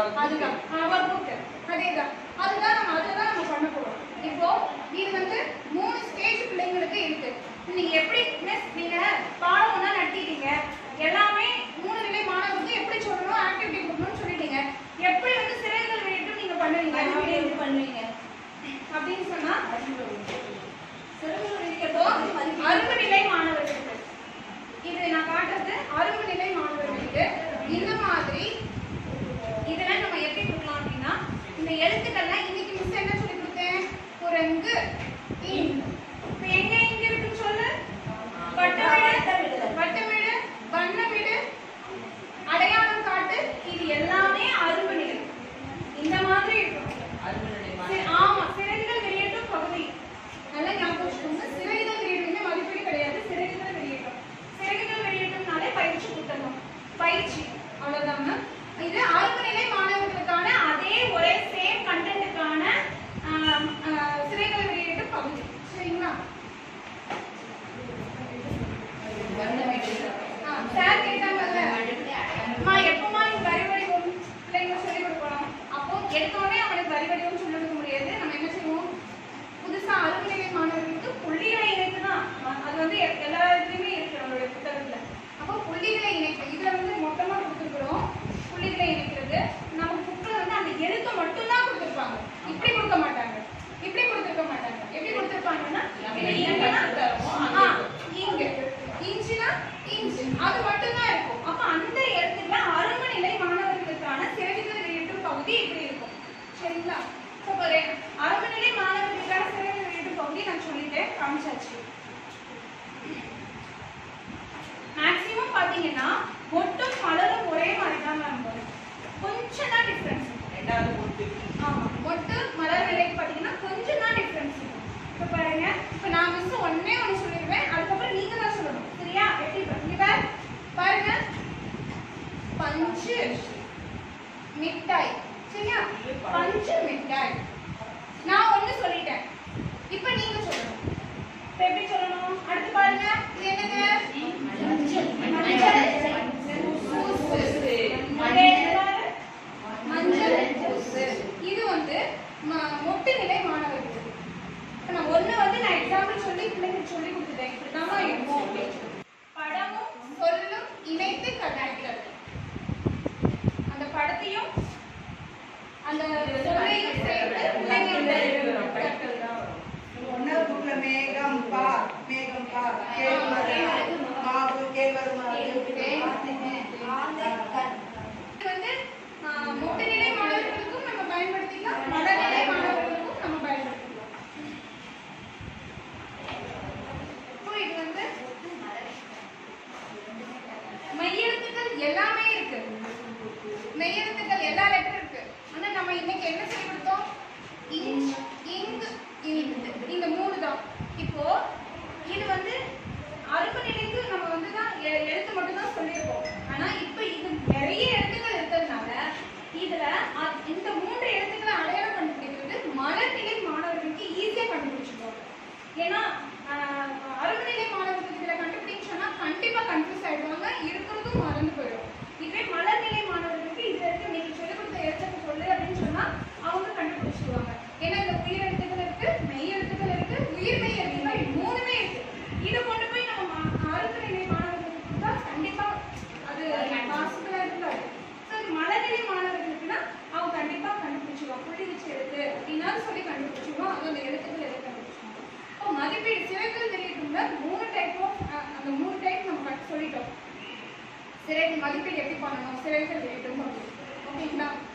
அதுதான் அவர் புக் அதேதான் அதுதான் நம்ம அதுதான் நம்ம பண்ண போறோம் இப்போ இது வந்து மூணு ஸ்டேஜ் பிள்ளைங்களுக்கு இருக்கு நீங்க எப்படி மிஸ் நீங்க பாடம் ஒண்ணா நடத்திட்டீங்க எல்லாமே மூணு நிலை மாணவர்களுக்கு எப்படி சொல்லணும் ஆக்டிவிட்டி கொடுக்கணும்னு சொல்லிட்டீங்க எப்படி வந்து சிறைகள் வெளியிட்டு நீங்க பண்ணுவீங்க எப்படி பண்ணுவீங்க அப்படின்னு சொன்னா இப்போ அரும்பு நிலை மாணவர்களுக்கு இது நான் காட்டுறது அரும்பு நிலை மாணவர்களுக்கு இந்த மாதிரி இதெல்லாம் நம்ம எப்படி கொடுக்கலாம் அப்படின்னா இந்த எழுத்துக்கள்லாம் இன்னைக்கு மிஸ் என்ன சொல்லி கொடுத்தேன் குரங்கு இன் இப்போ எங்க இங்க இருக்குன்னு சொல்லு வட்டமிடு வட்டமிடு வண்ணமிடு அடையாளம் காட்டு இது எல்லாமே அரும்பு நிலை இந்த மாதிரி இருக்கும் சரி, ஆமா சிறகுகள் வெளியேற்றும் பகுதி நல்லா ஞாபகம் வச்சுக்கோங்க சிறகுகள் வெளியேற்றும் மதிப்பீடு கிடையாது சிறகுகள் வெளியேற்றும் சிறகுகள் வெளியேற்றும்னாலே பயிற்சி புத்தகம் பயிற்சி அவ்வளவுதான் மேம் இது ஆரம்ப நிலை மாணவர்களுக்கான அதே ஒரே சேம் கண்டென்ட்டுக்கான சிறைகள் வெளியேற்றும் பகுதி சரிங்களா ஆ, சார் கேட்டாங்கல்ல அம்மா எப்பமா நீ வரி வடிவம் பிள்ளைங்க சொல்லி கொடுக்கணும் அப்போ எடுத்தோடனே அவனுக்கு வரி வடிவம் சொல்லி கொடுக்க முடியாது நம்ம என்ன செய்வோம் புதுசா அருமைநிலை மாணவர்களுக்கு புள்ளிகளை இணைப்பு தான் அ- அது வந்து எ- எல்லா இதுலயுமே இருக்கு நம்மளுடைய புத்தகத்துல அப்போ புள்ளிகளை இணைப்பு இதுல வந்து மொத்தமா கொடுத்துருக்குறோம் புள்ளிகளை இணைக்கிறது நம்ம புக்கில் வந்து அந்த எழுத்தை மட்டும்தான் கொடுத்துருப்பாங்க இப்படி கொடுக்க மாட்டாங்க இப்படி கொடுத்துருக்க மாட்டாங்க எப்படி கொடுத்துருப்பாங்கன்னா இது இங்கன்னா ஆ, இங்க இன்ச்சுனா இன்ச் அது மட்டும்தான் இருக்கும் அப்ப அந்த இடத்துல அரும நிலை மாணவர்களுக்கான சிறகுகள் வெளியிட்டும் பகுதி இப்படி இருக்கும் சரிங்களா ஸோ ஒரு அரும நிலை மாணவர்களுக்கான சிறகுகள் வெளியிட்டும் பகுதி நான் சொல்லிட்டேன் காமிச்சாச்சு மேக்ஸிமம் பாத்தீங்கன்னா மொட்டும் மலரும் ஒரே மாதிரி தான் மேம் வரும் கொஞ்சம் தான் டிஃப்ரென்ஸ் ஆமா மொட்டு மலர் நிலைக்கு பாத்தீங்கன்னா கொஞ்சம் தான் டிஃபரன்ஸ் இப்ப பாருங்க இப்ப நான் மிஸ் ஒண்ணே ஒண்ணு சொல்லிடுவேன் அதுக்கப்புறம் நீங்க தான் சொல்லணும் சரியா எப்படி பா- இங்க பாரு. பாருங்க பஞ்சு மிட்டாய் சரியா பஞ்சு மிட்டாய் நான் ஒண்ணு சொல்லிட்டேன் இப்ப நீங்க சொல்லணும் இப்ப எப்படி சொல்லணும் அடுத்து பாருங்க இது என்னது மஞ்சள் பூசு. அதே பாரு. மஞ்சள் பூசு. இது வந்து ம- மொட்டு நிலை மாணவர்களுக்கு இப்ப நான் ஒண்ணு வந்து நான் எக்ஸாம்பிள் சொல்லி பிள்ளைங்களுக்கு சொல்லி கொடுத்துட்டேன் இப்படிதான் இருக்கும் அப்படின்னு சொல்லி. படமும் சொல்லும் இணைத்து கற்பித்தல் அந்த படத்தையும் அந்த சொல்லையும் சேர்த்து பிள்ளைங்களுக்கு கற்பித்தல் தான் வரும். ஒன்னாவது புக்ல மேகம் பா மேகம் பா கேழ்வரகு மாவு கேழ்வரகு இது வந்து ஆ, மொட்டு நிலை மாணவர்களுக்கும் நம்ம பயன்படுத்திக்கலாம் மலர்நிலை மாணவர்களுக்கும் நம்ம பயன்படுத்திக்கலாம் இப்போ இது வந்து மெய்யெழுத்துக்கள் எல்லாமே இருக்கு மெய்யெழுத்துக்கள் எல்லா லெட்டர் இருக்கு ஆனா நம்ம இன்னைக்கு என்ன சொல்லி கொடுத்தோம் இங் இங் இந்து இந்த மூணு தான் இப்போ இது வந்து அரும்பு நிலைக்கு நம்ம வந்து தான் எ- எழுத்து மட்டும் தான் சொல்லியிருக்கோம் ஆனா இப்போ இது நிறைய எழுத்துக்கள் இருக்கிறதுனால இதுல அ- இந்த மூன்று எழுத்துக்களை அடையாளம் கண்டுபிடிக்கிறது மலர்நிலை மாணவர்களுக்கு ஈஸியா கண்டுபிடிச்சிருக்கோம் ஏன்னா ஆஹ், அரும்பு நிலை மாணவர்களுக்கு இதுல கண்டுபிடிக்க சொன்னா கண்டிப்பா கன்ஃபியூஸ் ஆயிடுவாங்க இருக்கிறதும் மறந்து போயிடும் இதுவே மலர்நிலை மாணவர்களுக்கு இதுல இருக்க நீங்க சொல்லிக் கொடுத்த எழுத்துக்கு சொல்லு அப்படின்னு சொன்னா அவங்க கண்டுபிடிச்சிடுவாங்க ஏன்னா இந்த உயிர் எழுத்துக்கள் இருக்கு மெய் எழுத்துக்கள் இருக்கு உயிர் மெய் எழுத்துக்கள் மூணுமே இருக்கு இதை கொண்டு போய் நம்ம மா- அரும்பு நிலை மாணவர்களுக்கு கொடுத்தா கண்டிப்பா அது பாசிபிளா இருக்காது ஸோ இது மலர்நிலை மாணவர்களுக்குன்னா அவங்க கண்டிப்பா கண்டுபிடிச்சிடுவாங்க புள்ளி வச்சு எழுத்து அப்படின்னாலும் சொல்லி கண்டுபிடிச்சிடுவோம் அது அந்த எழுத்துக்கள் எதை கண்டுபிடிச்சிடுவோம் இப்போ மதிப்பீடு சிறகுகள் வெளியிட்டுள்ள மூணு டைப் ஆஃப் அந்த மூணு டைப் நம்ம கட்டு சொல்லிட்டோம் சிறகு மதிப்பீடு எப்படி பண்ணணும் சிறகுகள் வெளியிட்டும் ஓகேங்களா